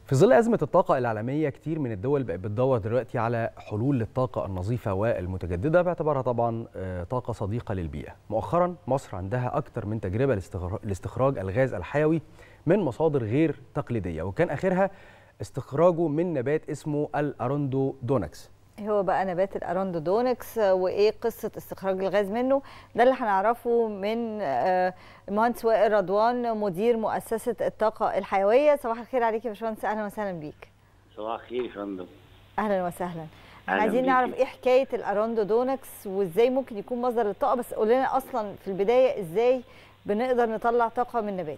في ظل أزمة الطاقة العالمية كتير من الدول بقت بتدور دلوقتي على حلول للطاقة النظيفة والمتجددة باعتبارها طبعا طاقة صديقة للبيئة مؤخرا مصر عندها أكثر من تجربة لاستخراج الغاز الحيوي من مصادر غير تقليدية وكان آخرها استخراجه من نبات اسمه الأروندو دونكس هو بقى نبات الاروندودونكس وايه قصه استخراج الغاز منه ده اللي هنعرفه من المهندس وائل رضوان مدير مؤسسه الطاقه الحيويه صباح الخير عليك يا باشمهندس اهلا وسهلا بيك صباح الخير يا فندم اهلا وسهلا احنا عايزين نعرف ايه حكايه الاروندودونكس وازاي ممكن يكون مصدر للطاقه بس قول لنا اصلا في البدايه ازاي بنقدر نطلع طاقه من نبات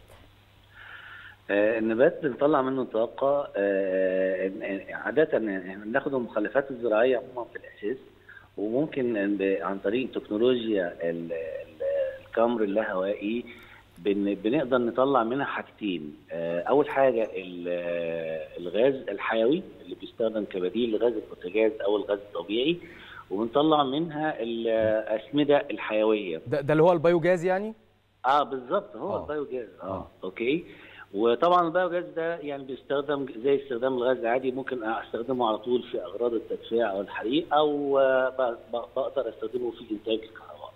آه النبات بنطلع منه طاقة آه عادة احنا بناخد المخلفات الزراعية عموما في الأساس وممكن عن طريق تكنولوجيا الكمر اللاهوائي بن بنقدر نطلع منها حاجتين آه أول حاجة الغاز الحيوي اللي بيستخدم كبديل لغاز البوتاجاز أو الغاز الطبيعي وبنطلع منها الأسمدة الحيوية ده, ده اللي هو البيوجاز يعني؟ اه بالظبط هو آه. البيوجاز اه, آه. اوكي وطبعا البايوجاز ده يعني بيستخدم زي استخدام الغاز العادي ممكن استخدمه على طول في اغراض التدفئه او الحريق او بقدر استخدمه في انتاج الكهرباء.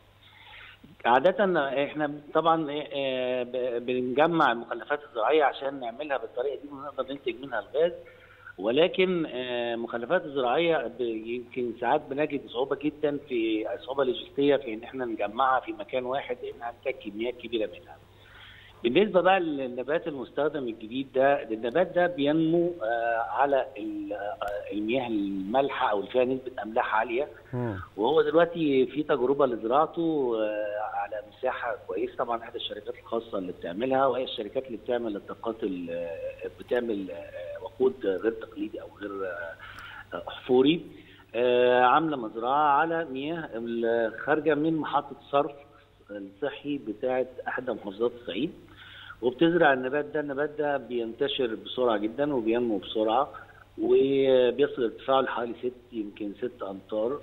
عادة احنا طبعا بنجمع المخلفات الزراعية عشان نعملها بالطريقة دي ونقدر ننتج منها الغاز ولكن المخلفات الزراعية يمكن ساعات بنجد صعوبة جدا في صعوبة لوجستية في ان احنا نجمعها في مكان واحد لانها محتاج كميات كبيرة منها. بالنسبه بقى للنبات المستخدم الجديد ده النبات ده بينمو آه على المياه المالحه او اللي فيها نسبه املاح عاليه وهو دلوقتي في تجربه لزراعته آه على مساحه كويسه طبعا احدى الشركات الخاصه اللي بتعملها وهي الشركات اللي بتعمل الطاقات بتعمل وقود غير تقليدي او غير احفوري آه عامله مزرعه على مياه خارجه من محطه صرف الصحي بتاعه احدى محافظات الصعيد وبتزرع النبات ده النبات ده بينتشر بسرعه جدا وبينمو بسرعه وبيصل ارتفاعه لحوالي ست يمكن ست امتار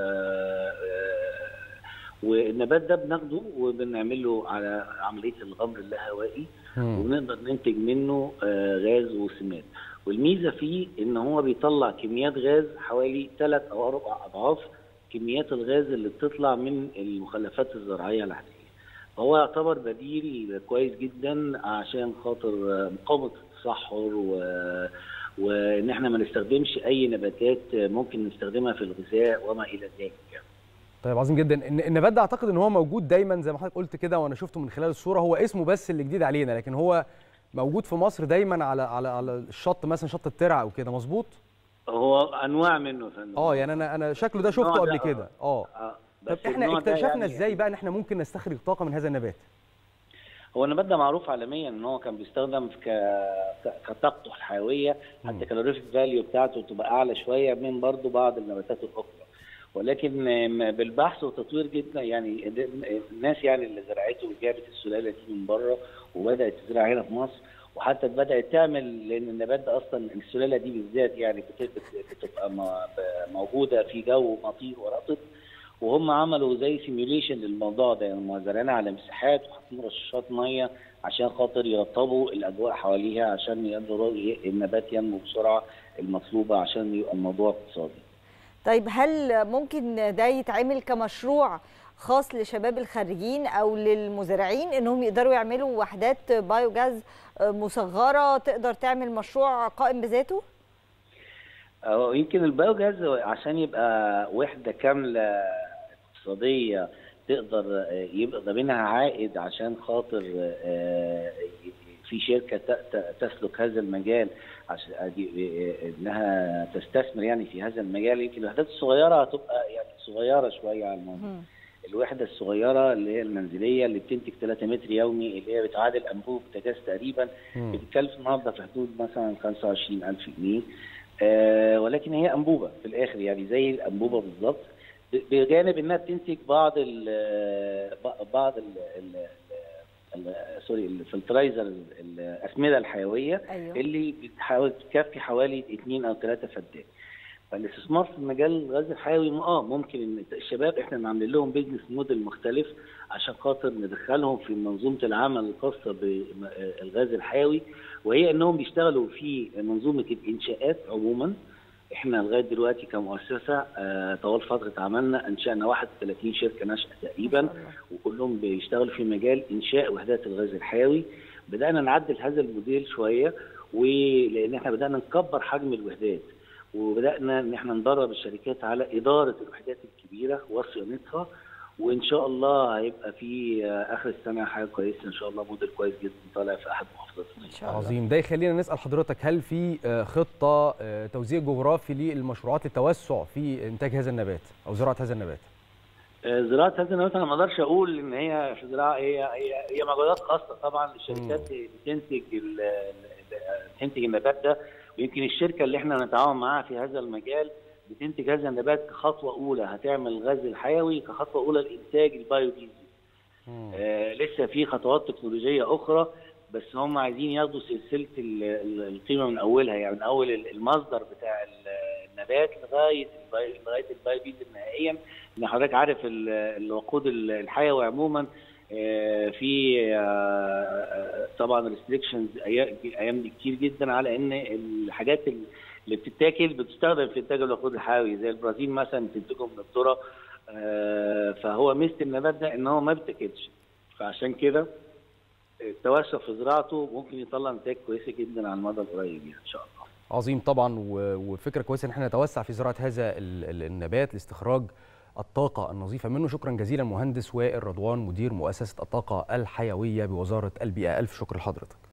آآ آآ والنبات ده بناخده وبنعمل له على عمليه الغمر اللاهوائي وبنقدر ننتج منه غاز وسماد والميزه فيه ان هو بيطلع كميات غاز حوالي ثلاث او اربع اضعاف كميات الغاز اللي بتطلع من المخلفات الزراعيه العاديه. هو يعتبر بديل كويس جدا عشان خاطر مقاومه التصحر و... وان احنا ما نستخدمش اي نباتات ممكن نستخدمها في الغذاء وما الى ذلك يعني. طيب عظيم جدا النبات ده اعتقد ان هو موجود دايما زي ما حضرتك قلت كده وانا شفته من خلال الصوره هو اسمه بس اللي جديد علينا لكن هو موجود في مصر دايما على على على الشط مثلا شط الترع او كده مظبوط؟ هو انواع منه فندم اه يعني انا انا شكله ده شفته قبل كده اه طب احنا اكتشفنا يعني ازاي بقى ان احنا ممكن نستخرج طاقه من هذا النبات هو النبات ده معروف عالميا ان هو كان بيستخدم ك... كطاقته الحيويه حتى كالوريفيك فاليو بتاعته تبقى اعلى شويه من برضه بعض النباتات الاخرى ولكن بالبحث والتطوير جدا يعني الناس يعني اللي زرعته وجابت السلاله دي من بره وبدات تزرع هنا في مصر وحتى بدات تعمل لان النبات ده اصلا السلاله دي بالذات يعني بتبقى موجوده في جو مطير ورطب وهم عملوا زي سيميوليشن للموضوع ده يعني هم زارعينها على مساحات وحاطين رشاشات ميه عشان خاطر يرطبوا الاجواء حواليها عشان يقدروا النبات ينمو بسرعه المطلوبه عشان يبقى الموضوع اقتصادي. طيب هل ممكن ده يتعمل كمشروع خاص لشباب الخريجين او للمزارعين انهم يقدروا يعملوا وحدات بايوجاز مصغره تقدر تعمل مشروع قائم بذاته؟ يمكن البايوجاز عشان يبقى وحده كامله اقتصاديه تقدر يبقى منها عائد عشان خاطر في شركه تسلك هذا المجال عشان انها تستثمر يعني في هذا المجال يمكن الوحدات الصغيره هتبقى يعني صغيره شويه على الموضوع. الوحده الصغيره اللي هي المنزليه اللي بتنتج 3 متر يومي اللي هي بتعادل انبوب بوتاجاز تقريبا بتتكلف النهارده في حدود مثلا 25000 جنيه آه ولكن هي انبوبه في الاخر يعني زي الانبوبه بالظبط بجانب انها بتنتج بعض ال بعض ال سوري الفلترايزر الاسمده الحيويه أيوه. اللي بتحاول تكفي حوالي اثنين او ثلاثه فدان فالاستثمار في مجال الغاز الحيوي اه ممكن ان الشباب احنا عاملين لهم بيزنس موديل مختلف عشان خاطر ندخلهم في منظومه العمل الخاصه بالغاز الحيوي وهي انهم بيشتغلوا في منظومه الانشاءات عموما احنا لغايه دلوقتي كمؤسسه آه طوال فتره عملنا انشانا 31 شركه ناشئه تقريبا وكلهم بيشتغلوا في مجال انشاء وحدات الغاز الحيوي بدانا نعدل هذا الموديل شويه ولان احنا بدانا نكبر حجم الوحدات وبدانا ان احنا ندرب الشركات على اداره الوحدات الكبيره وصيانتها وان شاء الله هيبقى في اخر السنه حاجه كويسه ان شاء الله موديل كويس جدا طالع في احد محافظات الصعيد عظيم ده يخلينا نسال حضرتك هل في خطه توزيع جغرافي للمشروعات التوسع في انتاج هذا النبات او زراعه هذا النبات؟ زراعه هذا النبات انا ما اقدرش اقول ان هي في زراعه هي هي هي مجالات خاصه طبعا الشركات بتنتج بتنتج النبات ده ويمكن الشركه اللي احنا نتعاون معاها في هذا المجال بتنتج هذا النبات كخطوه اولى هتعمل الغاز الحيوي كخطوه اولى لانتاج البايو ديزل. آه لسه في خطوات تكنولوجيه اخرى بس هم عايزين ياخدوا سلسله القيمه من اولها يعني من اول المصدر بتاع النبات لغايه لغايه البايو ديزل نهائيا ان حضرتك عارف الوقود الحيوي عموما آه في آه طبعا ريستريكشنز ايام دي كتير جدا على ان الحاجات اللي بتتاكل بتستخدم في انتاج الوقود الحيوي زي البرازيل مثلا بتنتجه من الذره آه فهو ميزه النبات ده ان هو ما بيتاكلش فعشان كده التوسع في زراعته ممكن يطلع نتائج كويسه جدا على المدى القريب يعني ان شاء الله. عظيم طبعا وفكره كويسه ان احنا نتوسع في زراعه هذا النبات لاستخراج الطاقة النظيفة منه شكرا جزيلا مهندس وائل رضوان مدير مؤسسة الطاقة الحيوية بوزارة البيئة ألف شكر لحضرتك